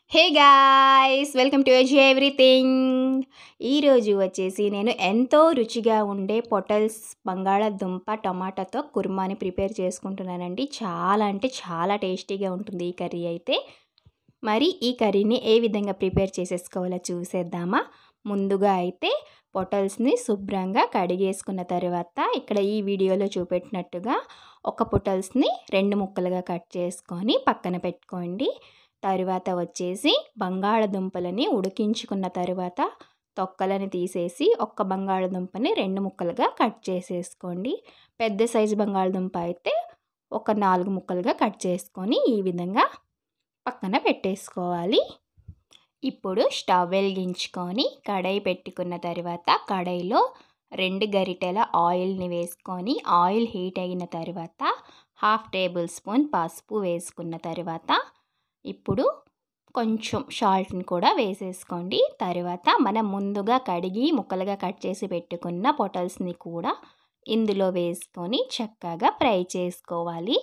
hey guys welcome to ఎజ్ everything ఈరోజు వచ్చేసి నేను ఎంతో రుచిగా ఉండే పొటల్స్ బంగాళాదుంప టమాటాతో కుర్మాని ప్రిపేర్ చేసుకుంటున్నానండి చాలా అంటే చాలా టేస్టీగా ఉంటుంది ఈ కర్రీ అయితే మరి ఈ కర్రీని ఏ విధంగా ప్రిపేర్ చేసేసుకోవాలో చూసేద్దామా ముందుగా అయితే పొటల్స్ని శుభ్రంగా కడిగేసుకున్న తర్వాత ఇక్కడ ఈ వీడియోలో చూపెట్టినట్టుగా ఒక పొటల్స్ని రెండు ముక్కలుగా కట్ చేసుకొని పక్కన పెట్టుకోండి తరువాత వచ్చేసి బంగాళదుంపలని ఉడికించుకున్న తర్వాత తొక్కలని తీసేసి ఒక్క బంగాళదుంపని రెండు ముక్కలుగా కట్ చేసేసుకోండి పెద్ద సైజు బంగాళదుంప అయితే ఒక నాలుగు ముక్కలుగా కట్ చేసుకొని ఈ విధంగా పక్కన పెట్టేసుకోవాలి ఇప్పుడు స్టవ్ వెలిగించుకొని కడాయి పెట్టుకున్న తర్వాత కడాయిలో రెండు గరిటెల ఆయిల్ని వేసుకొని ఆయిల్ హీట్ అయిన తర్వాత హాఫ్ టేబుల్ స్పూన్ పసుపు వేసుకున్న తర్వాత ఇప్పుడు కొంచెం సాల్ట్ని కూడా వేసేసుకోండి తర్వాత మనం ముందుగా కడిగి ముక్కలుగా కట్ చేసి పెట్టుకున్న పొటల్స్ని కూడా ఇందులో వేసుకొని చక్కగా ఫ్రై చేసుకోవాలి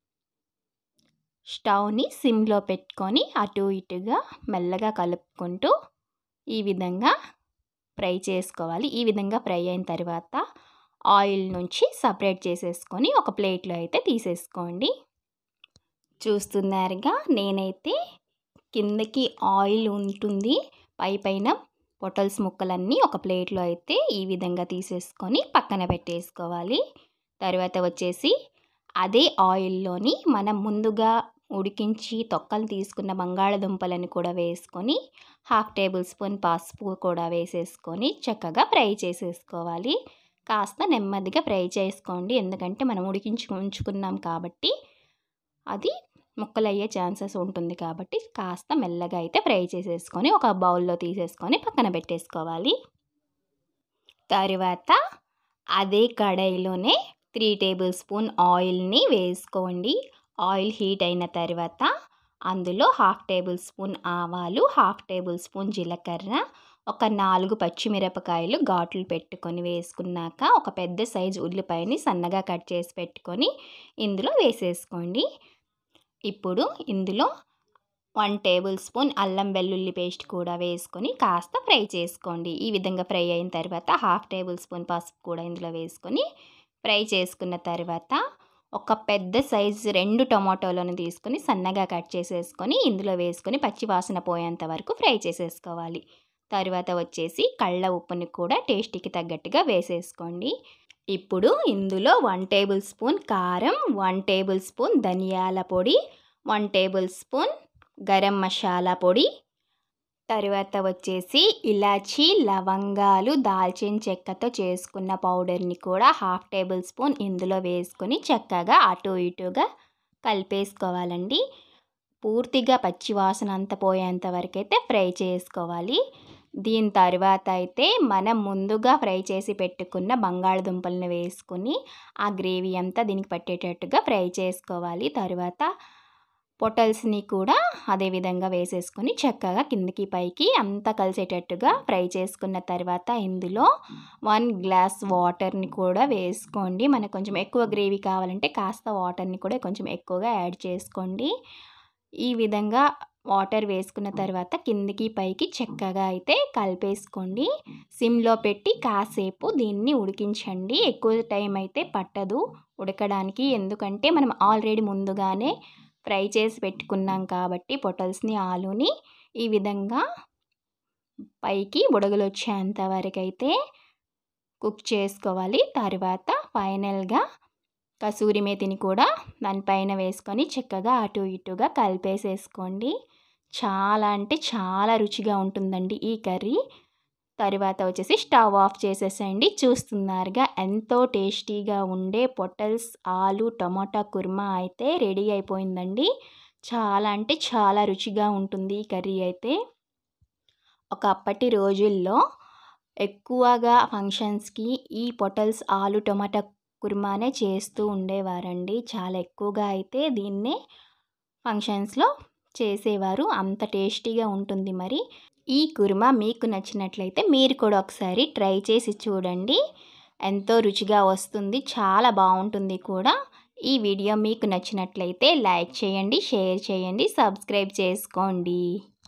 స్టవ్ని సిమ్లో పెట్టుకొని అటు ఇటుగా మెల్లగా కలుపుకుంటూ ఈ విధంగా ఫ్రై చేసుకోవాలి ఈ విధంగా ఫ్రై అయిన తర్వాత ఆయిల్ నుంచి సపరేట్ చేసేసుకొని ఒక ప్లేట్లో అయితే తీసేసుకోండి చూస్తున్నారుగా నేనైతే కిందకి ఆయిల్ ఉంటుంది పై పైన పొటల్స్ ముక్కలన్నీ ఒక ప్లేట్లో అయితే ఈ విధంగా తీసేసుకొని పక్కన పెట్టేసుకోవాలి తర్వాత వచ్చేసి అదే ఆయిల్లోని మనం ముందుగా ఉడికించి తొక్కలు తీసుకున్న బంగాళదుంపలను కూడా వేసుకొని హాఫ్ టేబుల్ స్పూన్ పసుపు కూడా వేసేసుకొని చక్కగా ఫ్రై చేసేసుకోవాలి కాస్త నెమ్మదిగా ఫ్రై చేసుకోండి ఎందుకంటే మనం ఉడికించు ఉంచుకున్నాం కాబట్టి అది ముక్కలు అయ్యే ఛాన్సెస్ ఉంటుంది కాబట్టి కాస్త మెల్లగా అయితే ఫ్రై చేసేసుకొని ఒక బౌల్లో తీసేసుకొని పక్కన పెట్టేసుకోవాలి తరువాత అదే కడాయిలోనే త్రీ టేబుల్ స్పూన్ ఆయిల్ని వేసుకోండి ఆయిల్ హీట్ అయిన తర్వాత అందులో హాఫ్ టేబుల్ స్పూన్ ఆవాలు హాఫ్ టేబుల్ స్పూన్ జీలకర్ర ఒక నాలుగు పచ్చిమిరపకాయలు ఘాట్లు పెట్టుకొని వేసుకున్నాక ఒక పెద్ద సైజు ఉల్లిపాయని సన్నగా కట్ చేసి పెట్టుకొని ఇందులో వేసేసుకోండి ఇప్పుడు ఇందులో వన్ టేబుల్ స్పూన్ అల్లం వెల్లుల్లి పేస్ట్ కూడా వేసుకొని కాస్త ఫ్రై చేసుకోండి ఈ విధంగా ఫ్రై అయిన తర్వాత హాఫ్ టేబుల్ స్పూన్ పసుపు కూడా ఇందులో వేసుకొని ఫ్రై చేసుకున్న తర్వాత ఒక పెద్ద సైజు రెండు టొమాటోలను తీసుకొని సన్నగా కట్ చేసేసుకొని ఇందులో వేసుకొని పచ్చి వాసన పోయేంత వరకు ఫ్రై చేసేసుకోవాలి తర్వాత వచ్చేసి కళ్ళ ఉప్పుని కూడా టేస్ట్కి తగ్గట్టుగా వేసేసుకోండి ఇప్పుడు ఇందులో వన్ టేబుల్ స్పూన్ కారం వన్ టేబుల్ స్పూన్ ధనియాల పొడి one tablespoon garam masala పొడి తర్వాత వచ్చేసి ఇలాచీ లవంగాలు దాల్చిన చెక్కతో చేసుకున్న పౌడర్ని కూడా హాఫ్ టేబుల్ స్పూన్ ఇందులో వేసుకొని చక్కగా అటు ఇటుగా కలిపేసుకోవాలండి పూర్తిగా పచ్చివాసన అంత పోయేంత వరకు అయితే ఫ్రై చేసుకోవాలి దీని తర్వాత అయితే మనం ముందుగా ఫ్రై చేసి పెట్టుకున్న బంగాళదుంపలను వేసుకుని ఆ గ్రేవీ అంతా దీనికి పట్టేటట్టుగా ఫ్రై చేసుకోవాలి తర్వాత పొటల్స్ని కూడా అదే విధంగా వేసేసుకొని చక్కగా కిందికి పైకి అంతా కలిసేటట్టుగా ఫ్రై చేసుకున్న తర్వాత ఇందులో వన్ గ్లాస్ వాటర్ని కూడా వేసుకోండి మనకు కొంచెం ఎక్కువ గ్రేవీ కావాలంటే కాస్త వాటర్ని కూడా కొంచెం ఎక్కువగా యాడ్ చేసుకోండి ఈ విధంగా వాటర్ వేసుకున్న తర్వాత కిందికి పైకి చక్కగా అయితే కలిపేసుకోండి సిమ్లో పెట్టి కాసేపు దీన్ని ఉడికించండి ఎక్కువ టైం అయితే పట్టదు ఉడకడానికి ఎందుకంటే మనం ఆల్రెడీ ముందుగానే ఫ్రై చేసి పెట్టుకున్నాం కాబట్టి పొటల్స్ని ఆలుని ఈ విధంగా పైకి బుడగలు వచ్చేంత వరకు అయితే కుక్ చేసుకోవాలి తర్వాత ఫైనల్గా కసూరి మేతిని కూడా దానిపైన వేసుకొని చక్కగా అటు ఇటుగా కలిపేసేసుకోండి చాలా అంటే చాలా రుచిగా ఉంటుందండి ఈ కర్రీ తర్వాత వచ్చేసి స్టవ్ ఆఫ్ చేసేసేయండి చూస్తున్నారుగా ఎంతో టేస్టీగా ఉండే పొటల్స్ ఆలు టమాటా కుర్మా అయితే రెడీ అయిపోయిందండి చాలా అంటే చాలా రుచిగా ఉంటుంది ఈ కర్రీ అయితే ఒకప్పటి రోజుల్లో ఎక్కువగా ఫంక్షన్స్కి ఈ పొటల్స్ ఆలు టమాటా కుర్మానే చేస్తూ ఉండేవారండి చాలా ఎక్కువగా అయితే దీన్నే ఫంక్షన్స్లో చేసేవారు అంత టేస్టీగా ఉంటుంది మరి ఈ కుర్మా మీకు నచ్చినట్లయితే మీరు కూడా ఒకసారి ట్రై చేసి చూడండి ఎంతో రుచిగా వస్తుంది చాలా బాగుంటుంది కూడా ఈ వీడియో మీకు నచ్చినట్లయితే లైక్ చేయండి షేర్ చేయండి సబ్స్క్రైబ్ చేసుకోండి